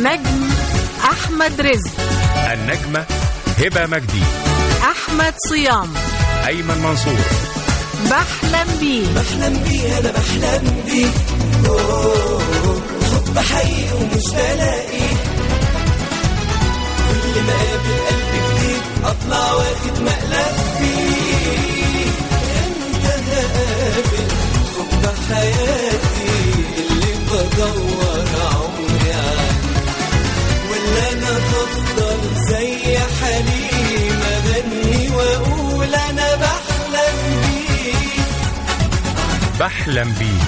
النجم أحمد رزق النجمة هبة مجدي أحمد صيام أيمن منصور بحلم بيه بحلم بيه انا بحلم بيه أوه، حب حقيقي ومش بلاقي كل ما اقابل قلب جديد اطلع واخد مقلب فيه انت هقابل حب حياتي اللي بدور عمري عنه ولا انا هفضل زي حليم اغني واقول انا بحلم بيه بحلم بيه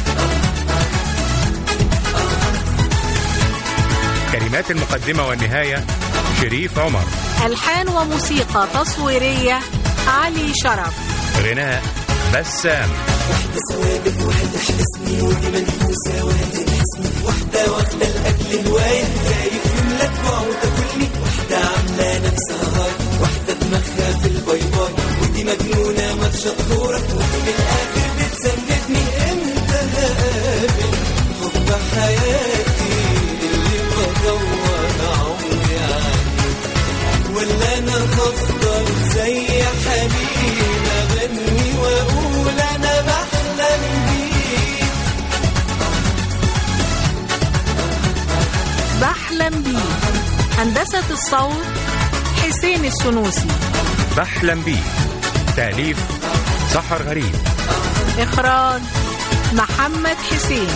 كلمات المقدمة والنهاية شريف عمر ألحان وموسيقى تصويرية علي شرف غناء بسام واحدة سوابق واحدة حبسني ودي منحوسة وادي حسني واحدة واخدة الأكل هواية خايف يملى طباع وتاكلني واحدة عاملة نفسها هاي واحدة دماغها في الباي باي ودي مجنونة ما تشطورة ودي من الآخر بتسندني امتى هقابل حب حياتي اللي بدور عمري عنه ولا انا هفضل زي حليم اغني واقول انا بحلم بيه بحلم بيه هندسة الصوت حسين السنوسي بحلم بيه تأليف سحر غريب إخراج محمد حسين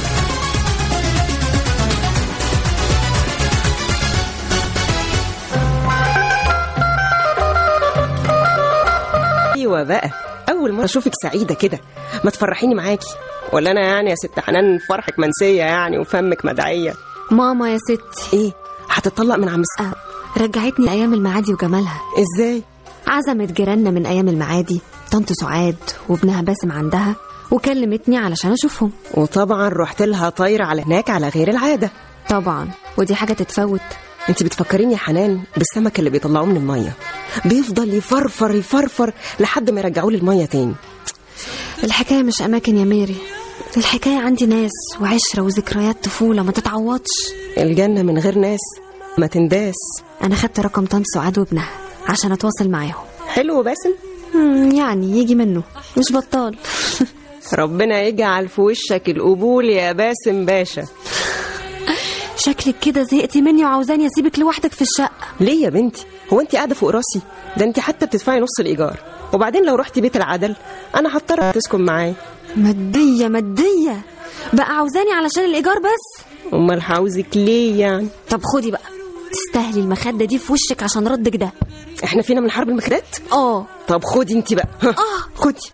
ايوه بقى اول مره اشوفك سعيده كده ما تفرحيني معاكي ولا انا يعني يا ست حنان فرحك منسيه يعني وفمك مدعيه ماما يا ستي ايه هتطلق من عم س... آه، رجعتني لأيام المعادي وجمالها ازاي عزمت جيراننا من أيام المعادي طنط سعاد وابنها باسم عندها وكلمتني علشان أشوفهم وطبعا رحت لها طايره على هناك على غير العاده طبعا ودي حاجة تتفوت انت بتفكريني يا حنان بالسمك اللي بيطلعوه من الميه بيفضل يفرفر يفرفر لحد ما يرجعوه للميه تاني الحكاية مش أماكن يا ميري الحكاية عندي ناس وعشرة وذكريات طفولة ما تتعوضش الجنه من غير ناس ما تنداس أنا خدت رقم طنط سعاد وابنها عشان أتواصل معاهم حلو باسم مم، يعني يجي منه مش بطال ربنا يجعل في وشك القبول يا باسم باشا شكلك كده زهقتي مني وعاوزاني أسيبك لوحدك في الشقة ليه يا بنتي هو انت قاعده فوق راسي ده انت حتى بتدفعي نص الايجار وبعدين لو رحتي بيت العدل انا هضطر تسكن معايا مادية مادية بقى عاوزاني علشان الإيجار بس امال هعوزك ليه يعني طب خدي بقى تستاهلي المخدة دي في وشك عشان ردك ده احنا فينا من حرب المخدات اه طب خدي انت بقى ها، آه. خدي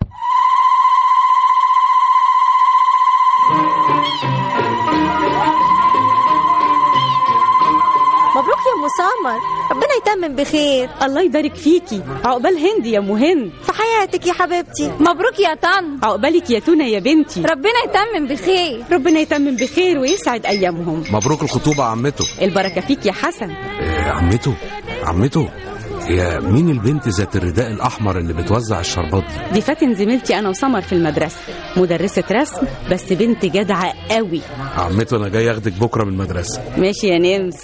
مبروك يا ام سمر ربنا يتمم بخير الله يبارك فيكي عقبال هند يا ام هند في حياتك يا حبيبتي مبروك يا طن عقبالك يا تونه يا بنتي ربنا يتمم بخير ربنا يتمم بخير ويسعد ايامهم مبروك الخطوبة عمته البركه فيك يا حسن إيه عمته عمته هي مين البنت ذات الرداء الأحمر اللي بتوزع الشربات دي دي فاتن زميلتي انا وسمر في المدرسه مدرسه رسم بس بنت جدعه قوي عمته أنا جاي أخدك بكرة من المدرسة ماشي يا نمس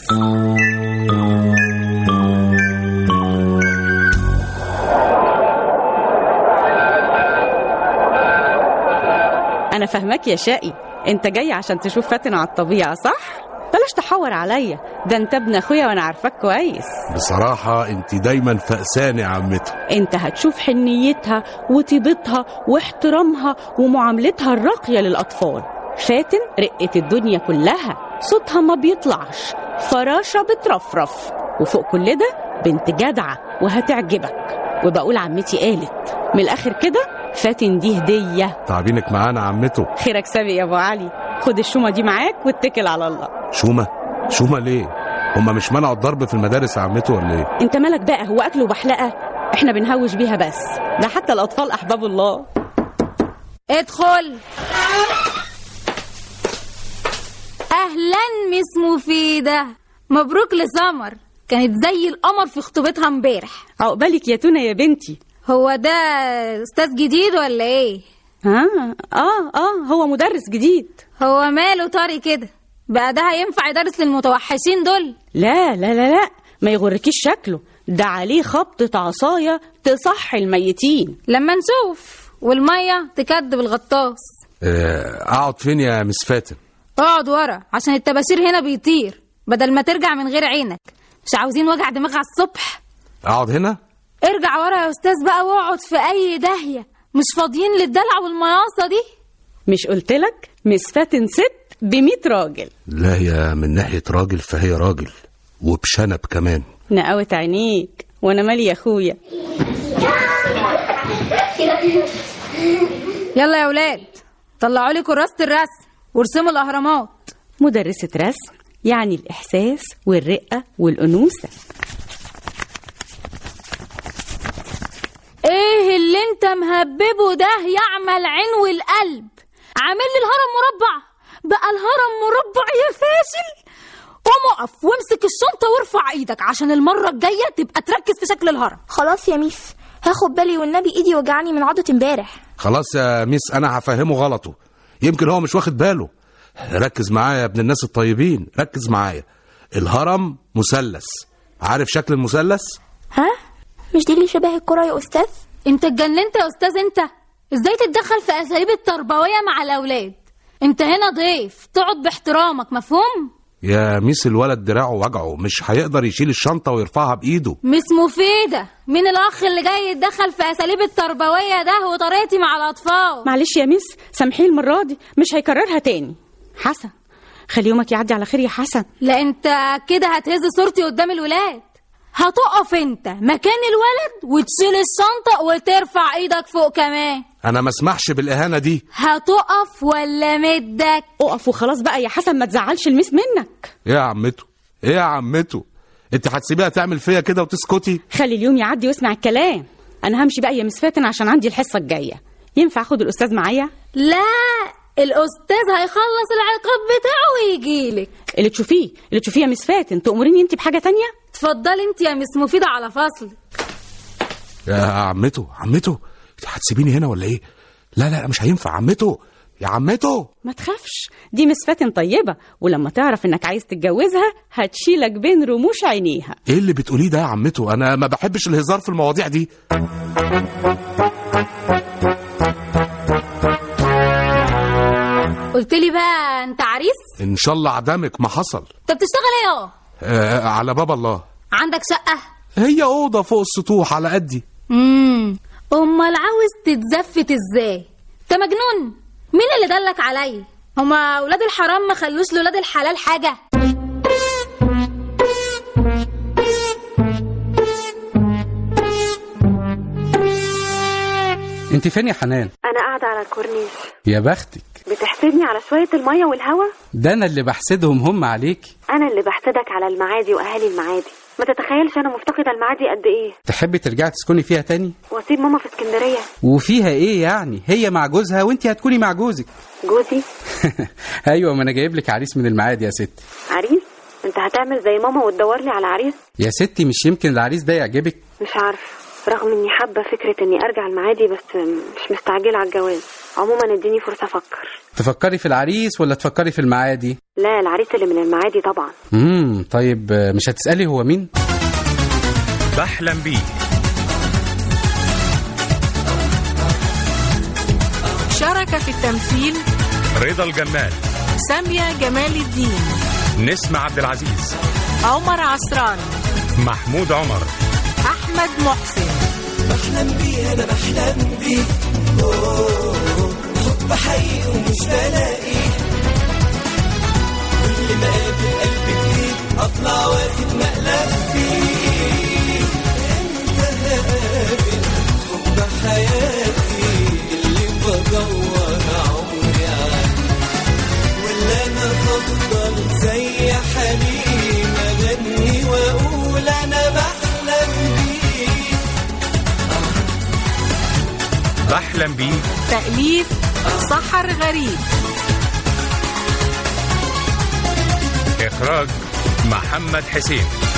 انا فاهمك يا شقي انت جاي عشان تشوف فاتن على الطبيعه صح بلاش تحور عليا ده انت ابن اخويا وانا عارفاك كويس بصراحة أنت دايما فقسانة يا عمته انت هتشوف حنيتها وطيبتها واحترامها ومعاملتها الراقية للأطفال فاتن رقة الدنيا كلها صوتها ما بيطلعش فراشة بترفرف وفوق كل ده بنت جدعة وهتعجبك وبقول عمتي قالت من الآخر كده فاتن دي هدية تعبينك معانا عمته خيرك سابق يا أبو علي خد الشومة دي معاك واتكل على الله شومة شومة ليه هما مش منعوا الضرب في المدارس يا عمته ولا ايه انت مالك بقى هو أكل وبحلقة احنا بنهوش بيها بس ده حتى الأطفال أحباب الله ادخل اهلا مس مفيده مبروك لسمر كانت زي القمر في خطوبتها امبارح عقبالك يا تونة يا بنتي هو ده استاذ جديد ولا ايه ها اه اه هو مدرس جديد هو ماله طري كده بقى ده هينفع يدرس للمتوحشين دول لا لا لا لا ما يغركيش شكله ده عليه خبطة عصاية تصحي الميتين لما نشوف والميه تكدب الغطاس آه، اقعد فين يا مس فاتن اقعد ورا عشان التباشير هنا بيطير بدل ما ترجع من غير عينك مش عاوزين وجع دماغ على الصبح اقعد هنا ارجع ورا يا استاذ بقى واقعد في اي داهيه مش فاضيين للدلع والمياصه دي مش قلتلك مس فاتن ست بميت راجل لا هي من ناحيه راجل فهي راجل وبشنب كمان نقوت عينيك وانا مالي يا اخويا يلا يا ولاد طلعوا لي كراسه الرسم وارسموا الاهرامات مدرسة رسم يعني الإحساس والرقة والأنوثة ايه اللي انت مهببه ده يعمل عين والقلب عامل لي الهرم مربع بقى الهرم مربع يا فاشل قوم اقف وامسك الشنطه وارفع ايدك عشان المره الجايه تبقى تركز في شكل الهرم خلاص يا ميس هاخد بالي والنبي ايدي وجعاني من عضة امبارح خلاص يا ميس انا هفهمه غلطه يمكن هو مش واخد باله ركز معايا يا ابن الناس الطيبين ركز معايا الهرم مثلث عارف شكل المثلث ها مش دي اللي شبه الكرة يا استاذ انت اتجننت يا استاذ انت ازاي تتدخل في اساليب التربويه مع الاولاد انت هنا ضيف تقعد باحترامك مفهوم يا ميس الولد دراعه وجعه مش هيقدر يشيل الشنطه ويرفعها بايده مش مفيده مين الاخ اللي جاي يتدخل في اساليب التربويه ده وطريقتي مع الاطفال معلش يا مس سامحيه المرة دي مش هيكررها تاني حسن خلي يومك يعدي على خير يا حسن لا انت كده هتهز صورتي قدام الولاد هتقف انت مكان الولد وتشيل الشنطه وترفع ايدك فوق كمان انا ما اسمحش بالاهانه دي هتقف ولا مدك اقف وخلاص بقى يا حسن ما تزعلش المس منك ايه يا عمته ايه يا عمته انت هتسيبيها تعمل فيا كده وتسكتي خلي اليوم يعدي واسمع الكلام انا همشي بقى يا مس فاتن عشان عندي الحصة الجاية ينفع اخد الأستاذ معايا لا الاستاذ هيخلص العقاب بتاعه ويجيلك اللي تشوفيه اللي تشوفيه يا مس فاتن تأمريني انت بحاجة تانية اتفضلي انت يا مس مفيده على فصل يا عمته عمته انت هتسيبيني هنا ولا ايه لا لا مش هينفع عمته يا عمته ما تخافش دي مس فاتن طيبة ولما تعرف انك عايز تتجوزها هتشيلك بين رموش عينيها ايه اللي بتقوليه ده يا عمته انا ما بحبش الهزار في المواضيع دي قلت لي بقى انت عريس ان شاء الله عدمك ما حصل انت بتشتغل ايه اه آه على باب الله عندك شقه هي اوضه فوق السطوح على قدي امم امال عاوز تتزفت ازاي انت مجنون مين اللي دلك عليا هما ولاد الحرام ما خلوش لولاد الحلال حاجه انت فين يا حنان انا قاعده على الكورنيش يا بختك بتحسدني على شويه الميه والهوا ده انا اللي بحسدهم هم عليكي انا اللي بحسدك على المعادي واهالي المعادي ما تتخيلش انا مفتقده المعادي قد ايه تحبي ترجعي تسكني فيها تاني واسيب ماما في اسكندريه وفيها ايه يعني هي مع جوزها وانت هتكوني مع جوزك جوزي ايوه ما انا جايب لك عريس من المعادي يا ستي عريس انت هتعمل زي ماما وتدور لي على عريس يا ستي مش يمكن العريس ده يعجبك مش عارفه رغم اني حابه فكره اني ارجع المعادي بس مش مستعجله على الجواز عموما اديني فرصه افكر تفكري في العريس ولا تفكري في المعادي لا العريس اللي من المعادي طبعا امم طيب آه، مش هتسالي هو مين بحلم بيه شارك في التمثيل رضا الجمال سامية جمال الدين نسمة عبد العزيز عمر عصران محمود عمر أحمد محسن بحلم بيه انا بحلم بيه أوه، حب حقيقي ومش بلاقيه كل ما اقابل قلب جديد اطلع واخد مقلب فيه انت هقابل حب حياتي اللي بدور عمري عنه ولا انا هفضل زي حليم اغني واقول انا بحلم بيه بحلم بيه تأليف سحر غريب إخراج محمد حسين